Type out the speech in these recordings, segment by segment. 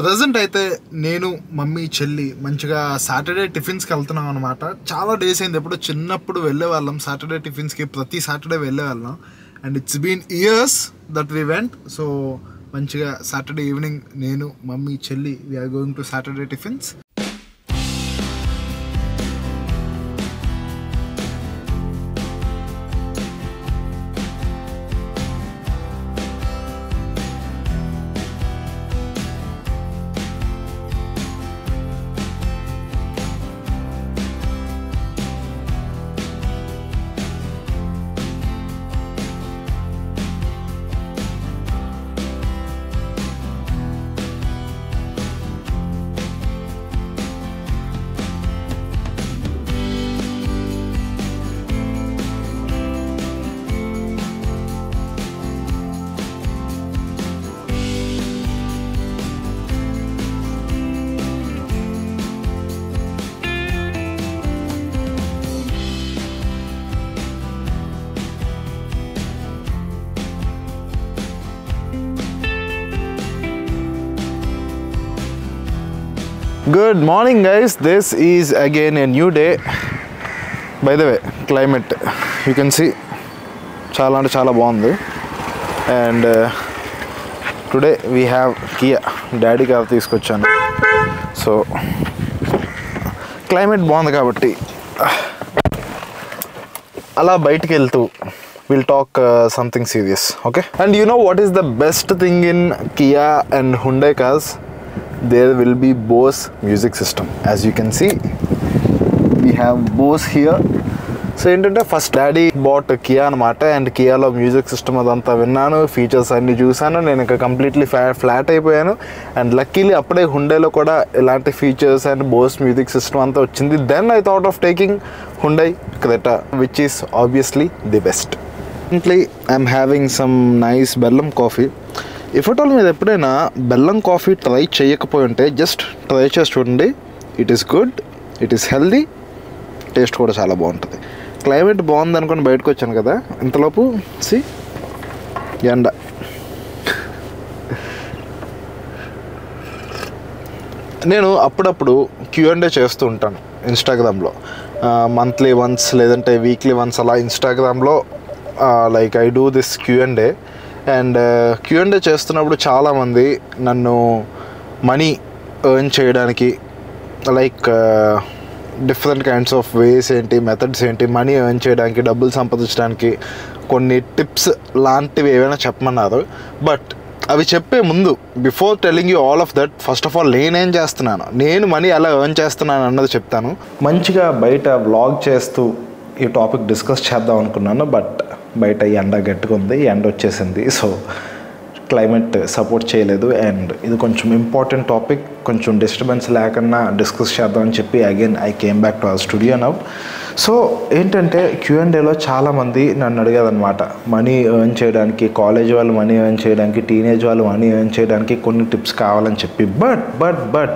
Present అయితే నేను mummy చెల్లి మంచిగా సాటర్డే టిఫిన్స్కి వెళ్తున్నాం అనమాట చాలా డేస్ అయింది ఎప్పుడో చిన్నప్పుడు వెళ్ళే వాళ్ళం సాటర్డే టిఫిన్స్కి ప్రతి సాటర్డే వెళ్ళే వాళ్ళం and it's been years that we went so మంచిగా సాటర్డే ఈవినింగ్ నేను మమ్మీ చెల్లి we're going to Saturday tiffins good morning guys this is again a new day by the way climate you can see చాలా అంటే చాలా బాగుంది and today we have Kia daddy car తీసుకొచ్చాను so climate బాగుంది కాబట్టి అలా బయటికి వెళ్తూ will talk something serious okay and you know what is the best thing in Kia and Hyundai cars there will be Bose music system. As you can see, we have Bose here. So ఏంటంటే first daddy bought Kia అనమాట and కియాలో music system అదంతా విన్నాను features అన్నీ చూసాను నేను ఇంకా completely fla flat అయిపోయాను అండ్ లక్కీలీ అప్పుడే హుండేలో కూడా ఇలాంటి features and Bose music system అంతా వచ్చింది then I thought of taking Hyundai Creta which is obviously the best ఇంట్లీ I'm having some nice bellam coffee ఇఫటోల్ మీద ఎప్పుడైనా బెల్లం కాఫీ ట్రై చేయకపోయి ఉంటే జస్ట్ ట్రై చేసి చూడండి it is good it is healthy taste కూడా చాలా బాగుంటుంది క్లైమేట్ బాగుంది అనుకుని బయటకు వచ్చాను కదా ఇంతలోపు సి ఎండ నేను అప్పుడప్పుడు క్యూ అండ్ చేస్తూ ఉంటాను ఇన్స్టాగ్రామ్లో మంత్లీ వన్స్ లేదంటే వీక్లీ వన్స్ అలా ఇన్స్టాగ్రామ్లో like I do this Q and A and Q and చేస్తున్నప్పుడు చాలామంది నన్ను మనీ ఎర్న్ చేయడానికి like different kinds of ways ఏంటి మెథడ్స్ ఏంటి మనీ ఎర్న్ చేయడానికి డబ్బులు సంపాదించడానికి కొన్ని టిప్స్ లాంటివి ఏవైనా చెప్పమన్నారు బట్ అవి చెప్పే ముందు before telling you all of that first of all నేనేం చేస్తున్నాను నేను మనీ ఎలా ఎర్న్ చేస్తున్నాను అన్నది చెప్తాను మంచిగా బయట వ్లాగ్ చేస్తూ ఈ టాపిక్ డిస్కస్ చేద్దాం అనుకున్నాను బట్ బయట ఎండ గట్టిగా ఉంది ఎండ వచ్చేసింది సో క్లైమేట్ సపోర్ట్ చేయలేదు అండ్ ఇది కొంచెం ఇంపార్టెంట్ టాపిక్ కొంచెం డిస్టర్బెన్స్ లేకుండా డిస్కస్ చేద్దామని చెప్పి again I came back to our studio now so ఏంటంటే క్యూఎండేలో చాలామంది నన్ను అడిగేదనమాట మనీ ఎర్న్ చేయడానికి కాలేజ్ వాళ్ళు మనీ ఎర్న్ చేయడానికి టీనేజ్ వాళ్ళు మనీ ఎర్న్ చేయడానికి కొన్ని టిప్స్ కావాలని చెప్పి but but but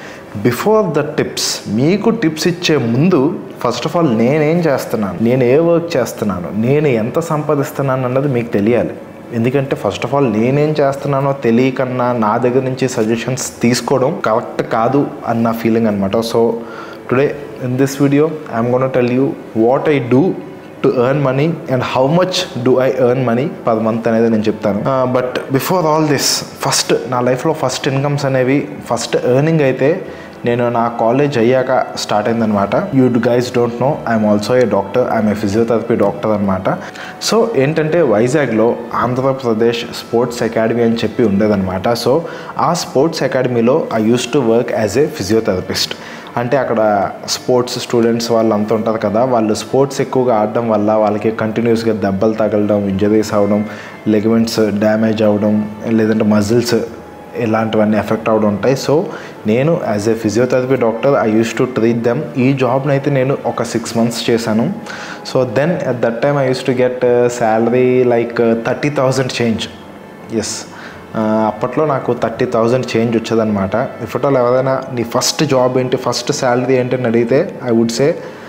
before the tips మీకు టిప్స్ ఇచ్చే ముందు ఫస్ట్ ఆఫ్ ఆల్ నేనేం చేస్తున్నాను నేను ఏ వర్క్ చేస్తున్నాను నేను ఎంత సంపాదిస్తున్నాను అన్నది మీకు తెలియాలి ఎందుకంటే ఫస్ట్ ఆఫ్ ఆల్ నేనేం చేస్తున్నానో తెలియకన్నా నా దగ్గర నుంచి సజెషన్స్ తీసుకోవడం కరెక్ట్ కాదు అన్న ఫీలింగ్ అనమాట so today in this video I'm gonna tell you what I do to earn money and how much do I earn money per month అనేది నేను చెప్తాను but before all this first నా లైఫ్లో first incomes అనేవి first earning అయితే నేను నా college అయ్యాక స్టార్ట్ అయిందనమాట you guys don't know I'm also a doctor I'm a physiotherapy doctor అనమాట సో ఏంటంటే వైజాగ్లో ఆంధ్రప్రదేశ్ స్పోర్ట్స్ అకాడమీ అని చెప్పి ఉండేదన్నమాట సో ఆ స్పోర్ట్స్ అకాడమీలో I use to work as a physiotherapist అంటే అక్కడ స్పోర్ట్స్ స్టూడెంట్స్ వాళ్ళంతా ఉంటారు కదా వాళ్ళు స్పోర్ట్స్ ఎక్కువగా ఆడడం వల్ల వాళ్ళకి కంటిన్యూస్గా దెబ్బలు తగలడం ఇంజరీస్ అవ్వడం లెగమెంట్స్ డ్యామేజ్ అవ్వడం లేదంటే మజిల్స్ ఇలాంటివన్నీ ఎఫెక్ట్ అవడం ఉంటాయి సో నేను as a physiotherapy doctor I use to treat them ఈ జాబ్ని అయితే నేను ఒక సిక్స్ మంత్స్ చేశాను so then at that time I use to get salary like thirty thousand change yes అప్పట్లో నాకు థర్టీ థౌజండ్ చేంజ్ వచ్చేదఅనమాట ఇఫ్టోల్ ఎవరైనా నీ ఫస్ట్ జాబ్ ఏంటి ఫస్ట్ శాలరీ ఏంటి అని అడిగితే I would say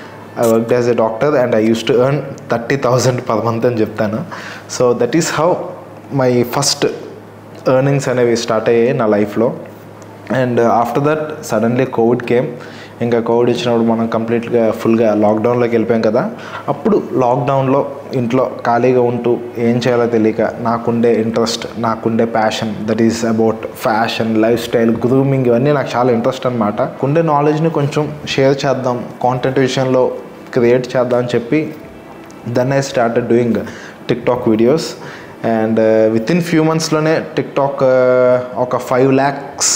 I work as a doctor and I use to earn thirty thousand per month అని చెప్తాను so that is how my first earnings అనేవి స్టార్ట్ అయ్యాయి నా లైఫ్లో and after that suddenly COVID came ఇంకా COVID వచ్చినప్పుడు మనం కంప్లీట్గా ఫుల్గా లాక్డౌన్లోకి వెళ్ళిపోయాం కదా అప్పుడు లాక్డౌన్లో ఇంట్లో ఖాళీగా ఉంటూ ఏం చేయాలో తెలియక నాకుండే ఇంట్రెస్ట్ నాకుండే passion that is about fashion life style grooming ఇవన్నీ నాకు చాలా ఇంట్రెస్ట్ అనమాట ఉండే నాలెడ్జ్ని కొంచెం షేర్ చేద్దాం కాంటెంట్ విషయంలో క్రియేట్ చేద్దాం అని చెప్పి then I started doing TikTok videos and with in few మంత్స్లోనే టిక్ టాక్ ఒక ఫైవ్ ల్యాక్స్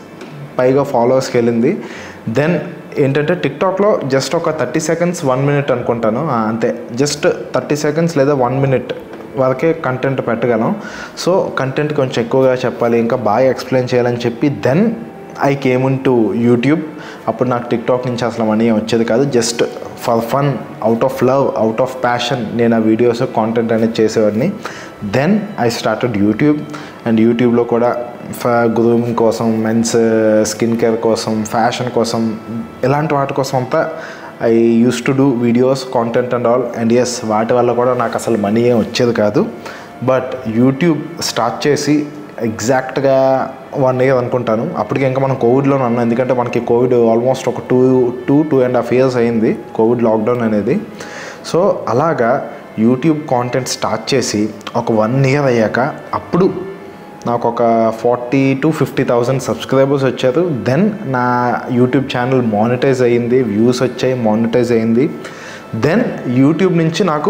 పైగా ఫాలోవర్స్కి వెళ్ళింది దెన్ ఏంటంటే టిక్టాక్లో జస్ట్ ఒక థర్టీ సెకండ్స్ వన్ మినిట్ అనుకుంటాను ఆ, అంతే జస్ట్ థర్టీ సెకండ్స్ లేదా వన్ మినిట్ వరకే కంటెంట్ పెట్టగలం సో కంటెంట్ కొంచెం ఎక్కువగా చెప్పాలి ఇంకా బాగా ఎక్స్ప్లెయిన్ చేయాలని చెప్పి then I came in to YouTube అప్పుడు నాకు టిక్టాక్ నుంచి అసలు మనీ వచ్చేది కాదు just for fun out of love out of passion నేను ఆ వీడియోస్ కాంటెంట్ అనేది చేసేవాడిని then I started YouTube and యూట్యూబ్లో కూడా గ్రూమింగ్ కోసం మెన్స్ స్కిన్ కేర్ కోసం ఫ్యాషన్ కోసం ఇలాంటి వాటి కోసం అంతా I use to do videos content and all and yes వాటి వల్ల కూడా నాకు అసలు మనీ ఏం వచ్చేది కాదు బట్ యూట్యూబ్ స్టార్ట్ చేసి ఎగ్జాక్ట్గా వన్ ఇయర్ అనుకుంటాను అప్పటికి ఇంకా మనం కోవిడ్లో ఉన్నాం ఎందుకంటే మనకి కోవిడ్ ఆల్మోస్ట్ ఒక two two two and half years అయింది కోవిడ్ లాక్డౌన్ అనేది సో అలాగా యూట్యూబ్ కాంటెంట్ స్టార్ట్ చేసి ఒక వన్ ఇయర్ అయ్యాక అప్పుడు నాకు ఒక forty to fifty thousand subscribers వచ్చారు దెన్ నా యూట్యూబ్ ఛానల్ మానిటైజ్ అయ్యింది వ్యూస్ వచ్చాయి మానిటైజ్ అయింది దెన్ యూట్యూబ్ నుంచి నాకు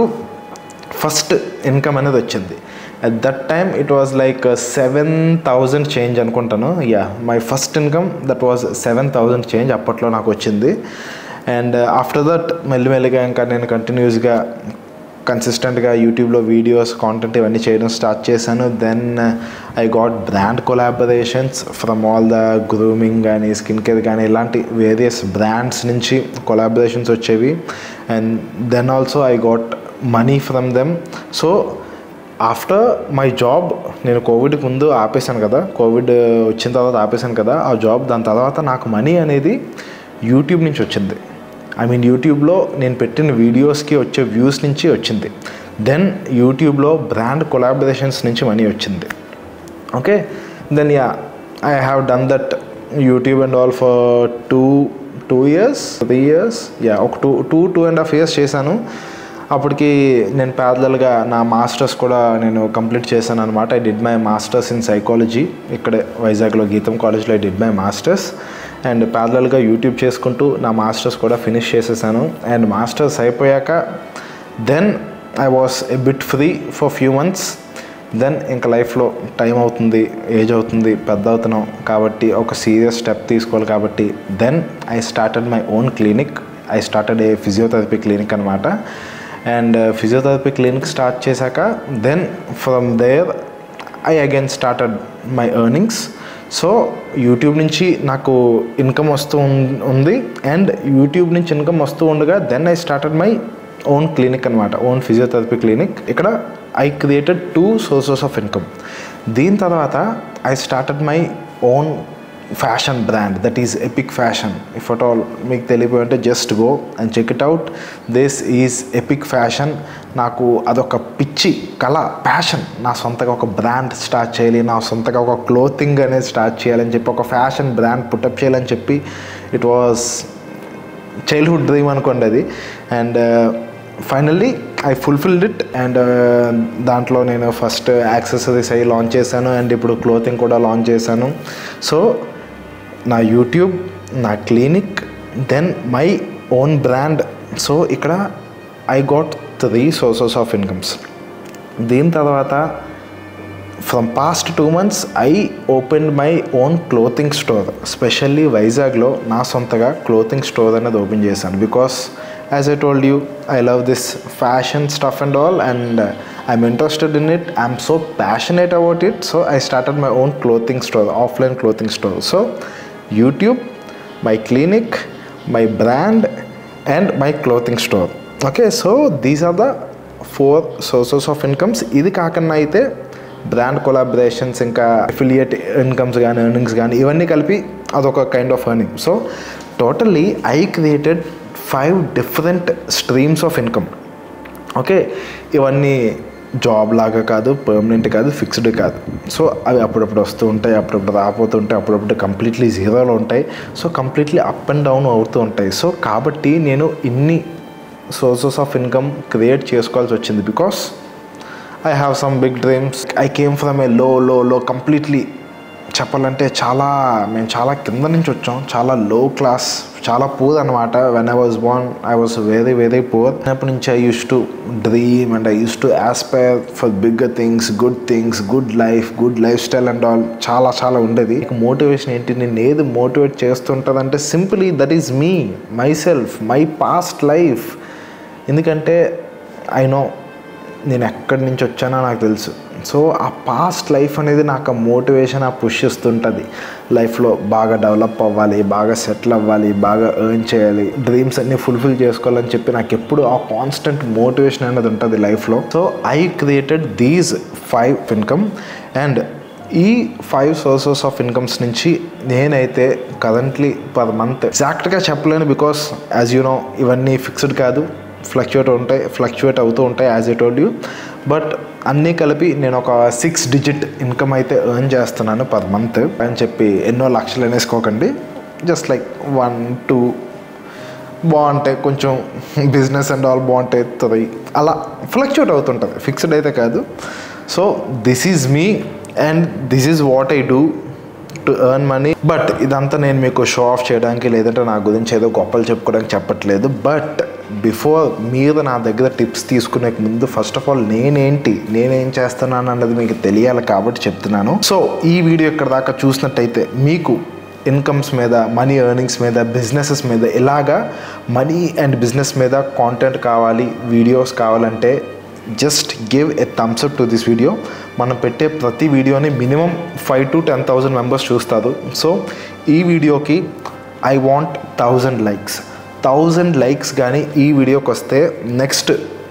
ఫస్ట్ ఇన్కమ్ అనేది వచ్చింది at that time it was like seven thousand change అనుకుంటాను yeah my first income that was seven thousand change అప్పట్లో నాకు వచ్చింది అండ్ ఆఫ్టర్ దట్ మెల్లిమెల్లిగా ఇంకా నేను కంటిన్యూస్గా కన్సిస్టెంట్గా యూట్యూబ్లో వీడియోస్ కాంటెంట్ ఇవన్నీ చేయడం స్టార్ట్ చేశాను then I got brand collaborations from all the grooming కానీ స్కిన్ కేర్ కానీ ఇలాంటి వేరియస్ బ్రాండ్స్ నుంచి కొలాబరేషన్స్ వచ్చేవి and then also I got money from them so after my job నేను కోవిడ్కి ముందు ఆపేశాను కదా కోవిడ్ వచ్చిన తర్వాత ఆపేశాను కదా ఆ జాబ్ దాని తర్వాత నాకు మనీ అనేది యూట్యూబ్ నుంచి వచ్చింది ఐ మీన్ యూట్యూబ్లో నేను పెట్టిన వీడియోస్కి వచ్చే వ్యూస్ నుంచి వచ్చింది దెన్ యూట్యూబ్లో బ్రాండ్ కొలాబరేషన్స్ నుంచి మనీ వచ్చింది okay then yeah I have done that YouTube and all for two two years three years yeah ఒక two two two and half years చేశాను అప్పటికి నేను ప్యారలల్గా నా మాస్టర్స్ కూడా నేను కంప్లీట్ చేశాను అనమాట I did my masters in psychology ఇక్కడే వైజాగ్లో గీతం కాలేజ్లో I did my masters and ప్యారలల్గా యూట్యూబ్ చేసుకుంటూ నా మాస్టర్స్ కూడా ఫినిష్ చేసేసాను అండ్ మాస్టర్స్ అయిపోయాక then I was a bit free for few months దెన్ ఇంకా లైఫ్లో టైం అవుతుంది ఏజ్ అవుతుంది పెద్ద అవుతున్నాం కాబట్టి ఒక సీరియస్ స్టెప్ తీసుకోవాలి కాబట్టి then I started my own clinic I started a physiotherapy clinic అనమాట అండ్ ఫిజియోథెరపీ క్లినిక్ స్టార్ట్ చేశాక then from there I again started my earnings so YouTube నుంచి నాకు ఇన్కమ్ వస్తూ ఉం- ఉంది అండ్ యూట్యూబ్ నుంచి ఇన్కమ్ వస్తూ ఉండగా then I started my own clinic అనమాట ఓన్ ఫిజియోథెరపీ క్లినిక్ ఇక్కడ I created two sources of income దీని తర్వాత I started my own fashion brand that is epic fashion if at all మీకు తెలియపోయి అంటే just go and check it out this is epic fashion నాకు అదొక పిచ్చి కళ ప్యాషన్ నా సొంతగా ఒక బ్రాండ్ స్టార్ట్ చేయాలి నా సొంతగా ఒక క్లోతింగ్ అనేది స్టార్ట్ చేయాలని చెప్పి ఒక ఫ్యాషన్ బ్రాండ్ పుట్టప్ చేయాలని చెప్పి ఇట్ వాజ్ చైల్డ్హుడ్ డ్రీమ్ అనుకోండి అది and finally I fulfilled it and దాంట్లో నేను ఫస్ట్ యాక్సెసరీస్ అయ్యి లాంచ్ చేశాను అండ్ ఇప్పుడు క్లోతింగ్ కూడా లాంచ్ చేశాను సో నా యూట్యూబ్ నా clinic then my own brand so ఇక్కడ I got three sources of incomes దీని తర్వాత from past two months I open my own clothing store specially వైజాగ్లో నా సొంతగా క్లోతింగ్ స్టోర్ అనేది ఓపెన్ చేశాను because as I told you I love this fashion stuff and all and I'm interested in it I'm so passionate about it so I started my own clothing store offline clothing store so YouTube my clinic my brand and my clothing store okay so these are the four sources of incomes ఇది కాకుండా అయితే brand collaborations ఇంకా affiliate incomes కానీ earnings కానీ ఇవన్నీ కలిపి అదొక kind of earning so totally I created five different streams of income okay ఇవన్నీ జాబ్ లాగా కాదు పర్మనెంట్ కాదు ఫిక్స్డ్ కాదు సో అవి అప్పుడప్పుడు వస్తూ ఉంటాయి అప్పుడప్పుడు రాపోతుంటాయి అప్పుడప్పుడు కంప్లీట్లీ జీరోలో ఉంటాయి so completely up and down అవుతూ ఉంటాయి సో కాబట్టి నేను ఇన్ని సోర్సెస్ ఆఫ్ ఇన్కమ్ క్రియేట్ చేసుకోవాల్సి వచ్చింది because I have some big dreams I came from a low low లో కంప్లీట్లీ చెప్పాలంటే చాలా మేము చాలా కింద నుంచి వచ్చాం చాలా లో క్లాస్ చాలా పూర్ అనమాట when I was born I was very very poor అప్పటి నుంచి I use to dream and I use to aspire for bigger things good things good life good life style and all చాలా చాలా ఉండేది motivation ఏంటి నేను ఏది motivate చేస్తుంటుందంటే simply that is me my self my past life ఎందుకంటే I know నేను ఎక్కడి నుంచి వచ్చానో నాకు తెలుసు సో ఆ పాస్ట్ లైఫ్ అనేది నాకు ఆ మోటివేషన్ ఆ పుష్ ఇస్తుంటుంది లైఫ్లో బాగా డెవలప్ అవ్వాలి బాగా సెటిల్ అవ్వాలి బాగా ఎర్న్ చేయాలి డ్రీమ్స్ అన్ని ఫుల్ఫిల్ చేసుకోవాలని చెప్పి నాకు ఎప్పుడు ఆ కాన్స్టెంట్ మోటివేషన్ అనేది ఉంటుంది లైఫ్లో so I created these five income and ఈ ఫైవ్ సోర్సెస్ ఆఫ్ ఇన్కమ్స్ నుంచి నేనైతే కరెంట్లీ పర్ మంత్ ఎగ్జాక్ట్గా చెప్పలేను బికాస్ యాజ్ యూ నో ఇవన్నీ ఫిక్స్డ్ కాదు ఫ్లక్చువేట్ ఉంటాయి ఫ్లక్చువేట్ అవుతూ ఉంటాయి as I told you but అన్నీ కలిపి నేను ఒక సిక్స్ డిజిట్ ఇన్కమ్ అయితే ఎర్న్ చేస్తున్నాను పర్ మంత్ అని చెప్పి ఎన్నో లక్షలు అనేసుకోకండి జస్ట్ లైక్ వన్ టూ బాగుంటాయి కొంచెం బిజినెస్ అండ్ ఆల్ బాగుంటాయి త్రీ అలా ఫ్లక్చువేట్ అవుతుంటుంది ఫిక్స్డ్ అయితే కాదు so this is me and this is what I do to earn money but ఇదంతా నేను మీకు షో ఆఫ్ చేయడానికి లేదంటే నా గురించి ఏదో గొప్పలు చెప్పుకోవడానికి చెప్పట్లేదు బట్ బిఫోర్ మీరు నా దగ్గర టిప్స్ తీసుకునే ముందు ఫస్ట్ ఆఫ్ ఆల్ నేనేంటి నేనేం చేస్తున్నాను అన్నది మీకు తెలియాలి కాబట్టి చెప్తున్నాను సో ఈ వీడియో ఇక్కడ దాకా చూసినట్టయితే మీకు ఇన్కమ్స్ మీద మనీ ఎర్నింగ్స్ మీద బిజినెసెస్ మీద ఇలాగా మనీ అండ్ బిజినెస్ మీద కాంటెంట్ కావాలి వీడియోస్ కావాలంటే just give a thumbs up to this video మనం పెట్టే ప్రతి వీడియోని minimum five to ten thousand members చూస్తారు సో ఈ వీడియోకి I want thousand likes thousand likes కానీ ఈ వీడియోకి వస్తే next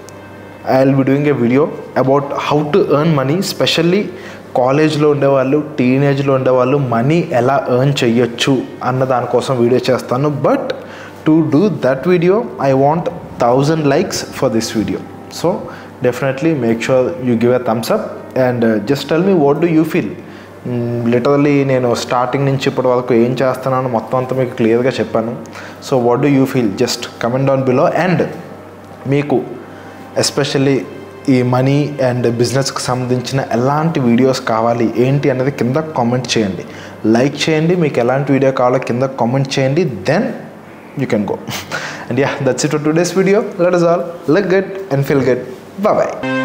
I will be doing a video about how to earn money specially కాలేజ్లో ఉండేవాళ్ళు టీనేజ్లో ఉండేవాళ్ళు మనీ ఎలా ఎర్న్ చెయ్యొచ్చు అన్న దానికోసం వీడియో చేస్తాను but to do that video I want thousand likes for this video so definitely make sure you give a thumbs up and just tell me what do you feel literally నేను starting నుంచి ఇప్పటి వరకు ఏం చేస్తున్నానో మొత్తం అంతా మీకు క్లియర్గా చెప్పాను so what do you feel just comment down below and మీకు ఎస్పెషల్లీ ఈ మనీ అండ్ బిజినెస్కి సంబంధించిన ఎలాంటి వీడియోస్ కావాలి ఏంటి అనేది కింద కామెంట్ చేయండి లైక్ చేయండి మీకు ఎలాంటి వీడియో కావాలో కింద కామెంట్ చేయండి then you can go and yeah that's it today's video let us all look good and feel good bye